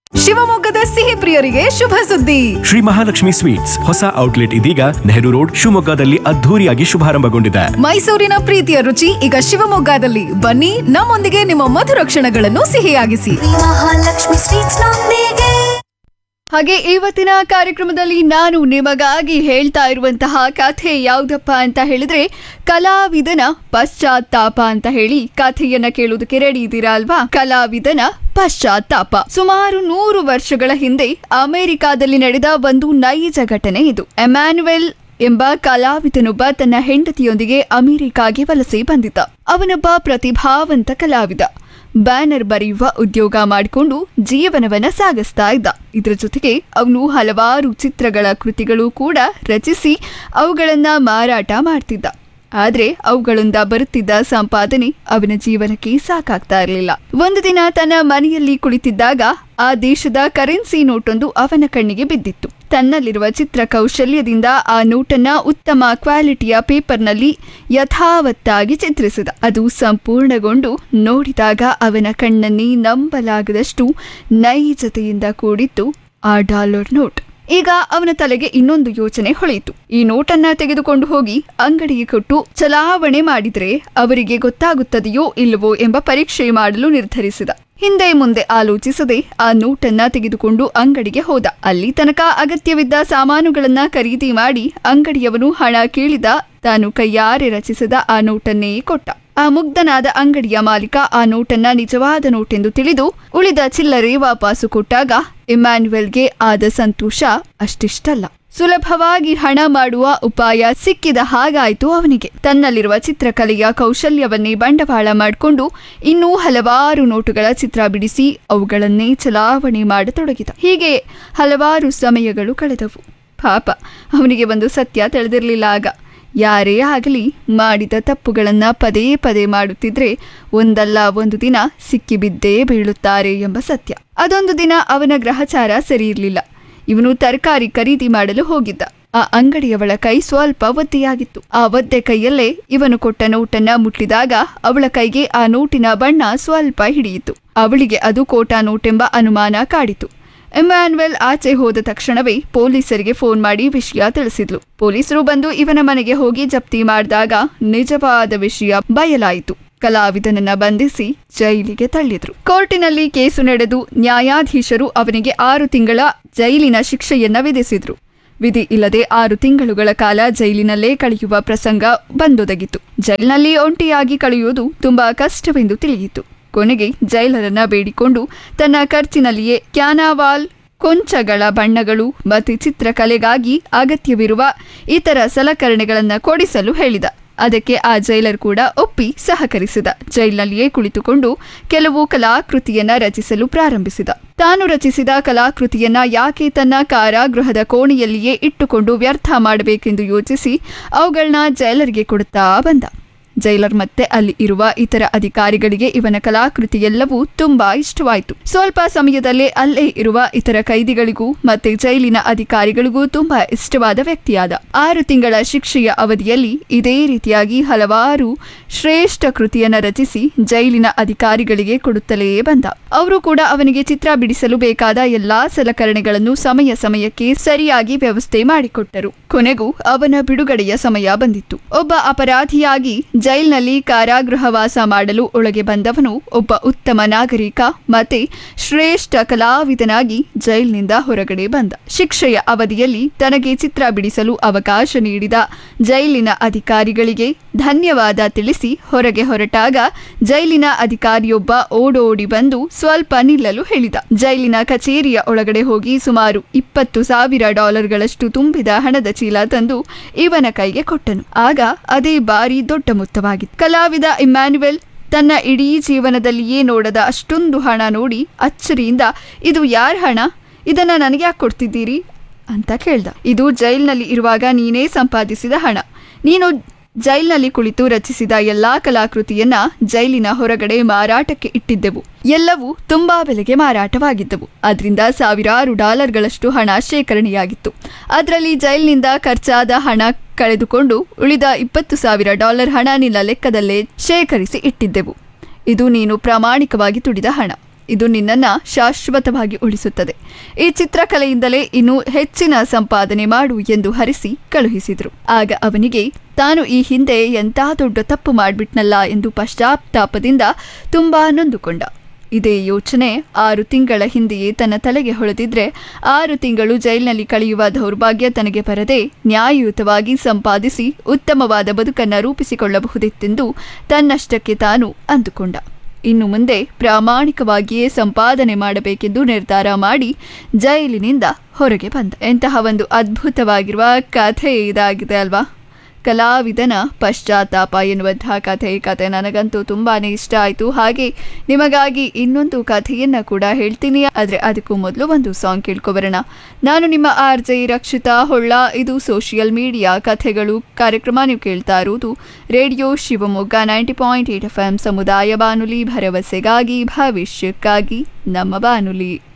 ಶಿವಮೊಗ್ಗದ ಸಿಹಿ ಪ್ರಿಯರಿಗೆ ಶುಭ ಸುದ್ದಿ ಶ್ರೀ ಮಹಾಲಕ್ಷ್ಮಿ ಸ್ವೀಟ್ಸ್ ಹೊಸ ಔಟ್ಲೆಟ್ ಇದೀಗ ನೆಹರು ರೋಡ್ ಶಿವಮೊಗ್ಗದಲ್ಲಿ ಅದ್ಧೂರಿಯಾಗಿ ಶುಭಾರಂಭಗೊಂಡಿದೆ ಮೈಸೂರಿನ ಪ್ರೀತಿಯ ರುಚಿ ಈಗ ಶಿವಮೊಗ್ಗದಲ್ಲಿ ಬನ್ನಿ ನಮ್ಮೊಂದಿಗೆ ನಿಮ್ಮ ಮಧುರ ಕ್ಷಣಗಳನ್ನು ಸಿಹಿಯಾಗಿಸಿ ಮಹಾಲಕ್ಷ್ಮಿ ಸ್ವೀಟ್ಸ್ ನೊಂದಿಗೆ ಹಾಗೆ ಇವತ್ತಿನ ಕಾರ್ಯಕ್ರಮದಲ್ಲಿ ನಾನು ನಿಮಗಾಗಿ ಹೇಳ್ತಾ ಇರುವಂತಹ ಕಥೆ ಯಾವುದಪ್ಪ ಅಂತ ಹೇಳಿದ್ರೆ ಕಲಾವಿದನ ಪಶ್ಚಾತ್ತಾಪ ಅಂತ ಹೇಳಿ ಕಥೆಯನ್ನ ಕೇಳೋದಕ್ಕೆ ರೆಡಿ ಇದ್ದೀರಾ ಅಲ್ವಾ ಕಲಾವಿದನ ಪಶ್ಚಾತ್ತಾಪ ಸುಮಾರು ನೂರು ವರ್ಷಗಳ ಹಿಂದೆ ಅಮೆರಿಕಾದಲ್ಲಿ ನಡೆದ ಒಂದು ನೈಜ ಘಟನೆ ಇದು ಎಮ್ಯಾನ್ಯುವೆಲ್ ಎಂಬ ಕಲಾವಿದನೊಬ್ಬ ತನ್ನ ಹೆಂಡತಿಯೊಂದಿಗೆ ಅಮೆರಿಕಾಗೆ ವಲಸೆ ಬಂದಿದ್ದ ಅವನೊಬ್ಬ ಪ್ರತಿಭಾವಂತ ಕಲಾವಿದ ಬ್ಯಾನರ್ ಬರೆಯುವ ಉದ್ಯೋಗ ಮಾಡಿಕೊಂಡು ಜೀವನವನ್ನ ಸಾಗಿಸ್ತಾ ಇದ್ದ ಇದರ ಜೊತೆಗೆ ಅವನು ಹಲವಾರು ಚಿತ್ರಗಳ ಕೃತಿಗಳು ಕೂಡ ರಚಿಸಿ ಅವುಗಳನ್ನ ಮಾರಾಟ ಮಾಡ್ತಿದ್ದ ಆದ್ರೆ ಅವುಗಳಿಂದ ಬರುತ್ತಿದ್ದ ಸಂಪಾದನೆ ಅವನ ಜೀವನಕ್ಕೆ ಸಾಕಾಗ್ತಾ ಇರಲಿಲ್ಲ ಒಂದು ದಿನ ತನ್ನ ಮನೆಯಲ್ಲಿ ಕುಳಿತಿದ್ದಾಗ ಆ ದೇಶದ ಕರೆನ್ಸಿ ನೋಟೊಂದು ಅವನ ಕಣ್ಣಿಗೆ ಬಿದ್ದಿತ್ತು ತನ್ನಲ್ಲಿರುವ ಚಿತ್ರ ಕೌಶಲ್ಯದಿಂದ ಆ ನೋಟನ್ನ ಉತ್ತಮ ಕ್ವಾಲಿಟಿಯ ಪೇಪರ್ನಲ್ಲಿ ಯಥಾವತ್ತಾಗಿ ಚಿತ್ರಿಸಿದ ಅದು ಸಂಪೂರ್ಣಗೊಂಡು ನೋಡಿದಾಗ ಅವನ ಕಣ್ಣನ್ನೇ ನಂಬಲಾಗದಷ್ಟು ನೈಜತೆಯಿಂದ ಕೂಡಿತ್ತು ಆ ಡಾಲರ್ ನೋಟ್ ಈಗ ಅವನ ತಲೆಗೆ ಇನ್ನೊಂದು ಯೋಚನೆ ಹೊಳೆಯಿತು ಈ ನೋಟನ್ನ ತೆಗೆದುಕೊಂಡು ಹೋಗಿ ಅಂಗಡಿಗೆ ಕೊಟ್ಟು ಚಲಾವಣೆ ಮಾಡಿದ್ರೆ ಅವರಿಗೆ ಗೊತ್ತಾಗುತ್ತದೆಯೋ ಇಲ್ಲವೋ ಎಂಬ ಪರೀಕ್ಷೆ ಮಾಡಲು ನಿರ್ಧರಿಸಿದ ಹಿಂದೆ ಮುಂದೆ ಆಲೋಚಿಸದೆ ಆ ನೋಟನ್ನ ತೆಗೆದುಕೊಂಡು ಅಂಗಡಿಗೆ ಹೋದ ಅಲ್ಲಿ ತನಕ ಅಗತ್ಯವಿದ್ದ ಸಾಮಾನುಗಳನ್ನ ಖರೀದಿ ಮಾಡಿ ಅಂಗಡಿಯವನು ಹಣ ಕೇಳಿದ ತಾನು ಕೈಯಾರೆ ರಚಿಸಿದ ಆ ನೋಟನ್ನೇ ಕೊಟ್ಟ ಆ ಮುಗ್ಧನಾದ ಅಂಗಡಿಯ ಮಾಲೀಕ ಆ ನೋಟನ್ನ ನಿಜವಾದ ನೋಟೆಂದು ತಿಳಿದು ಉಳಿದ ಚಿಲ್ಲರೆ ವಾಪಸ್ಸು ಕೊಟ್ಟಾಗ ಇಮ್ಯಾನ್ಯುವೆಲ್ಗೆ ಆದ ಸಂತೋಷ ಅಷ್ಟಿಷ್ಟಲ್ಲ ಸುಲಭವಾಗಿ ಹಣ ಮಾಡುವ ಉಪಾಯ ಸಿಕ್ಕಿದ ಹಾಗಾಯ್ತು ಅವನಿಗೆ ತನ್ನಲ್ಲಿರುವ ಚಿತ್ರಕಲೆಯ ಕೌಶಲ್ಯವನ್ನೇ ಬಂಡವಾಳ ಮಾಡಿಕೊಂಡು ಇನ್ನೂ ಹಲವಾರು ನೋಟುಗಳ ಚಿತ್ರ ಬಿಡಿಸಿ ಅವುಗಳನ್ನೇ ಚಲಾವಣೆ ಮಾಡತೊಡಗಿದ ಹೀಗೆ ಹಲವಾರು ಸಮಯಗಳು ಕಳೆದವು ಪಾಪ ಅವನಿಗೆ ಒಂದು ಸತ್ಯ ತಿಳಿದಿರಲಿಲ್ಲ ಆಗ ಯಾರೇ ಆಗಲಿ ಮಾಡಿದ ತಪ್ಪುಗಳನ್ನ ಪದೇ ಪದೇ ಮಾಡುತ್ತಿದ್ರೆ ಒಂದಲ್ಲ ಒಂದು ದಿನ ಸಿಕ್ಕಿಬಿದ್ದೇ ಬೀಳುತ್ತಾರೆ ಎಂಬ ಸತ್ಯ ಅದೊಂದು ದಿನ ಅವನ ಗ್ರಹಚಾರ ಸರಿಯಿರಲಿಲ್ಲ ಇವನು ತರಕಾರಿ ಖರೀದಿ ಮಾಡಲು ಹೋಗಿದ್ದ ಆ ಅಂಗಡಿಯವಳ ಕೈ ಸ್ವಲ್ಪ ಒದ್ದೆಯಾಗಿತ್ತು ಆ ಒದ್ದೆ ಕೈಯಲ್ಲೇ ಇವನು ಕೊಟ್ಟ ನೋಟನ್ನ ಮುಟ್ಟಿದಾಗ ಅವಳ ಕೈಗೆ ಆ ನೋಟಿನ ಬಣ್ಣ ಸ್ವಲ್ಪ ಹಿಡಿಯಿತು ಅವಳಿಗೆ ಅದು ಕೋಟಾ ನೋಟೆಂಬ ಅನುಮಾನ ಕಾಡಿತು ಎಮ್ಯಾನ್ವೆಲ್ ಆಚೆ ಹೋದ ತಕ್ಷಣವೇ ಪೊಲೀಸರಿಗೆ ಫೋನ್ ಮಾಡಿ ವಿಷಯ ತಿಳಿಸಿದ್ಲು ಪೊಲೀಸರು ಬಂದು ಇವನ ಮನೆಗೆ ಹೋಗಿ ಜಪ್ತಿ ಮಾಡಿದಾಗ ನಿಜವಾದ ವಿಷಯ ಬಯಲಾಯಿತು ಕಲಾವಿದನನ್ನ ಬಂಧಿಸಿ ಜೈಲಿಗೆ ತಳ್ಳಿದ್ರು ಕೋರ್ಟಿನಲ್ಲಿ ಕೇಸು ನಡೆದು ನ್ಯಾಯಾಧೀಶರು ಅವನಿಗೆ ಆರು ತಿಂಗಳ ಜೈಲಿನ ಶಿಕ್ಷೆಯನ್ನ ವಿಧಿಸಿದ್ರು ವಿಧಿ ಇಲ್ಲದೆ ಆರು ತಿಂಗಳುಗಳ ಕಾಲ ಜೈಲಿನಲ್ಲೇ ಕಳೆಯುವ ಪ್ರಸಂಗ ಬಂದೊದಗಿತು ಜೈಲಿನಲ್ಲಿ ಒಂಟಿಯಾಗಿ ಕಳೆಯುವುದು ತುಂಬಾ ಕಷ್ಟವೆಂದು ತಿಳಿಯಿತು ಕೊನೆಗೆ ಜೈಲರನ್ನ ಬೇಡಿಕೊಂಡು ತನ್ನ ಖರ್ಚಿನಲ್ಲಿಯೇ ಕ್ಯಾನಾವಾಲ್ ಕೊಂಚಗಳ ಬಣ್ಣಗಳು ಮತ್ತು ಚಿತ್ರಕಲೆಗಾಗಿ ಅಗತ್ಯವಿರುವ ಇತರ ಸಲಕರಣೆಗಳನ್ನು ಕೊಡಿಸಲು ಹೇಳಿದ ಅದಕ್ಕೆ ಆ ಜೈಲರ್ ಕೂಡ ಒಪ್ಪಿ ಸಹಕರಿಸಿದ ಜೈಲಿನಲ್ಲಿಯೇ ಕುಳಿತುಕೊಂಡು ಕೆಲವು ಕಲಾಕೃತಿಯನ್ನ ರಚಿಸಲು ಪ್ರಾರಂಭಿಸಿದ ತಾನು ರಚಿಸಿದ ಕಲಾಕೃತಿಯನ್ನ ಯಾಕೆ ತನ್ನ ಕಾರಾಗೃಹದ ಕೋಣೆಯಲ್ಲಿಯೇ ಇಟ್ಟುಕೊಂಡು ವ್ಯರ್ಥ ಮಾಡಬೇಕೆಂದು ಯೋಚಿಸಿ ಅವುಗಳನ್ನ ಜೈಲರ್ಗೆ ಕೊಡುತ್ತಾ ಬಂದ ಜೈಲರ್ ಮತ್ತೆ ಅಲ್ಲಿ ಇರುವ ಇತರ ಅಧಿಕಾರಿಗಳಿಗೆ ಇವನ ಕಲಾಕೃತಿ ಎಲ್ಲವೂ ತುಂಬಾ ಇಷ್ಟವಾಯಿತು ಸ್ವಲ್ಪ ಸಮಯದಲ್ಲೇ ಅಲ್ಲೇ ಇರುವ ಇತರ ಕೈದಿಗಳಿಗೂ ಮತ್ತೆ ಜೈಲಿನ ಅಧಿಕಾರಿಗಳಿಗೂ ತುಂಬಾ ಇಷ್ಟವಾದ ವ್ಯಕ್ತಿಯಾದ ಆರು ತಿಂಗಳ ಶಿಕ್ಷೆಯ ಅವಧಿಯಲ್ಲಿ ಇದೇ ರೀತಿಯಾಗಿ ಹಲವಾರು ಶ್ರೇಷ್ಠ ಕೃತಿಯನ್ನ ರಚಿಸಿ ಜೈಲಿನ ಅಧಿಕಾರಿಗಳಿಗೆ ಕೊಡುತ್ತಲೇ ಬಂದ ಅವರು ಕೂಡ ಅವನಿಗೆ ಚಿತ್ರ ಬಿಡಿಸಲು ಬೇಕಾದ ಎಲ್ಲಾ ಸಲಕರಣೆಗಳನ್ನು ಸಮಯ ಸಮಯಕ್ಕೆ ಸರಿಯಾಗಿ ವ್ಯವಸ್ಥೆ ಮಾಡಿಕೊಟ್ಟರು ಕೊನೆಗೂ ಅವನ ಬಿಡುಗಡೆಯ ಸಮಯ ಬಂದಿತ್ತು ಒಬ್ಬ ಅಪರಾಧಿಯಾಗಿ ಜೈಲ್ನಲ್ಲಿ ಕಾರಾಗೃಹವಾಸ ಮಾಡಲು ಒಳಗೆ ಬಂದವನು ಒಬ್ಬ ಉತ್ತಮ ನಾಗರಿಕ ಮತ್ತೆ ಶ್ರೇಷ್ಠ ಕಲಾವಿದನಾಗಿ ಜೈಲಿನಿಂದ ಹೊರಗಡೆ ಬಂದ ಶಿಕ್ಷೆಯ ಅವಧಿಯಲ್ಲಿ ತನಗೆ ಚಿತ್ರ ಬಿಡಿಸಲು ಅವಕಾಶ ನೀಡಿದ ಜೈಲಿನ ಅಧಿಕಾರಿಗಳಿಗೆ ಧನ್ಯವಾದ ತಿಳಿಸಿ ಹೊರಗೆ ಹೊರಟಾಗ ಜೈಲಿನ ಅಧಿಕಾರಿಯೊಬ್ಬ ಓಡೋಡಿ ಬಂದು ಸ್ವಲ್ಪ ನಿಲ್ಲಲು ಹೇಳಿದ ಜೈಲಿನ ಕಚೇರಿಯ ಒಳಗಡೆ ಹೋಗಿ ಸುಮಾರು ಇಪ್ಪತ್ತು ಸಾವಿರ ಡಾಲರ್ಗಳಷ್ಟು ತುಂಬಿದ ಹಣದ ಚೀಲ ತಂದು ಇವನ ಕೈಗೆ ಕೊಟ್ಟನು ಆಗ ಅದೇ ಬಾರಿ ದೊಡ್ಡ ಮೊತ್ತವಾಗಿತ್ತು ಕಲಾವಿದ ಇಮ್ಯಾನ್ಯುವೆಲ್ ತನ್ನ ಇಡೀ ಜೀವನದಲ್ಲಿಯೇ ನೋಡದ ಅಷ್ಟೊಂದು ಹಣ ನೋಡಿ ಅಚ್ಚರಿಯಿಂದ ಇದು ಯಾರ ಹಣ ಇದನ್ನ ನನಗೆ ಯಾಕೆ ಕೊಡ್ತಿದ್ದೀರಿ ಅಂತ ಕೇಳ್ದ ಇದು ಜೈಲ್ನಲ್ಲಿ ಇರುವಾಗ ನೀನೇ ಸಂಪಾದಿಸಿದ ಹಣ ನೀನು ಜೈಲ್ನಲ್ಲಿ ಕುಳಿತು ರಚಿಸಿದ ಎಲ್ಲಾ ಕಲಾಕೃತಿಯನ್ನ ಜೈಲಿನ ಹೊರಗಡೆ ಮಾರಾಟಕ್ಕೆ ಇಟ್ಟಿದ್ದೆವು ಎಲ್ಲವೂ ತುಂಬಾ ಬೆಲೆಗೆ ಮಾರಾಟವಾಗಿದ್ದವು ಅದರಿಂದ ಸಾವಿರಾರು ಡಾಲರ್ಗಳಷ್ಟು ಹಣ ಶೇಖರಣೆಯಾಗಿತ್ತು ಅದರಲ್ಲಿ ಜೈಲಿನಿಂದ ಖರ್ಚಾದ ಹಣ ಕಳೆದುಕೊಂಡು ಉಳಿದ ಇಪ್ಪತ್ತು ಸಾವಿರ ಡಾಲರ್ ಹಣ ನಿನ್ನ ಲೆಕ್ಕದಲ್ಲೇ ಶೇಖರಿಸಿ ಇಟ್ಟಿದ್ದೆವು ಇದು ನೀನು ಪ್ರಾಮಾಣಿಕವಾಗಿ ತುಡಿದ ಹಣ ಇದು ನಿನ್ನನ್ನ ಶಾಶ್ವತವಾಗಿ ಉಳಿಸುತ್ತದೆ ಈ ಚಿತ್ರಕಲೆಯಿಂದಲೇ ಇನ್ನೂ ಹೆಚ್ಚಿನ ಸಂಪಾದನೆ ಮಾಡು ಎಂದು ಹರಿಸಿ ಕಳುಹಿಸಿದ್ರು ಆಗ ಅವನಿಗೆ ತಾನು ಈ ಹಿಂದೆ ಎಂಥ ದೊಡ್ಡ ತಪ್ಪು ಮಾಡ್ಬಿಟ್ನಲ್ಲ ಎಂದು ಪಶ್ಚಾತ್ತಾಪದಿಂದ ತುಂಬಾ ನೊಂದುಕೊಂಡ ಇದೇ ಯೋಚನೆ ಆರು ತಿಂಗಳ ಹಿಂದೆಯೇ ತನ್ನ ತಲೆಗೆ ಹೊಳೆದಿದ್ರೆ ಆರು ತಿಂಗಳು ಜೈಲಿನಲ್ಲಿ ಕಳೆಯುವ ದೌರ್ಭಾಗ್ಯ ತನಗೆ ಬರದೆ ನ್ಯಾಯಯುತವಾಗಿ ಸಂಪಾದಿಸಿ ಉತ್ತಮವಾದ ಬದುಕನ್ನು ರೂಪಿಸಿಕೊಳ್ಳಬಹುದಿತ್ತೆಂದು ತನ್ನಷ್ಟಕ್ಕೆ ತಾನು ಅಂದುಕೊಂಡ ಇನ್ನು ಮುಂದೆ ಪ್ರಾಮಾಣಿಕವಾಗಿಯೇ ಸಂಪಾದನೆ ಮಾಡಬೇಕೆಂದು ನಿರ್ಧಾರ ಮಾಡಿ ಜೈಲಿನಿಂದ ಹೊರಗೆ ಬಂದ ಎಂತಹ ಒಂದು ಅದ್ಭುತವಾಗಿರುವ ಕಥೆ ಇದಾಗಿದೆ ಅಲ್ವಾ ಕಲಾವಿದನ ಪಶ್ಚಾತ್ತಾಪ ಎನ್ನುವಂತಹ ಕಥೆ ಈ ಕಥೆ ನನಗಂತೂ ತುಂಬಾನೇ ಇಷ್ಟ ಆಯಿತು ಹಾಗೆ ನಿಮಗಾಗಿ ಇನ್ನೊಂದು ಕಥೆಯನ್ನ ಕೂಡ ಹೇಳ್ತೀನಿ ಆದರೆ ಅದಕ್ಕೂ ಮೊದಲು ಒಂದು ಸಾಂಗ್ ಕೇಳ್ಕೊಬರೋಣ ನಾನು ನಿಮ್ಮ ಆರ್ ಜೆ ರಕ್ಷಿತಾ ಹೊಳ್ಳ ಇದು ಸೋಷಿಯಲ್ ಮೀಡಿಯಾ ಕಥೆಗಳು ಕಾರ್ಯಕ್ರಮ ನೀವು ಕೇಳ್ತಾ ಇರುವುದು radio Shivamogga ninety point eight F M ಸಮುದಾಯ ಬಾನುಲಿ ಭರವಸೆಗಾಗಿ ಭವಿಷ್ಯಕ್ಕಾಗಿ ನಮ್ಮ ಬಾನುಲಿ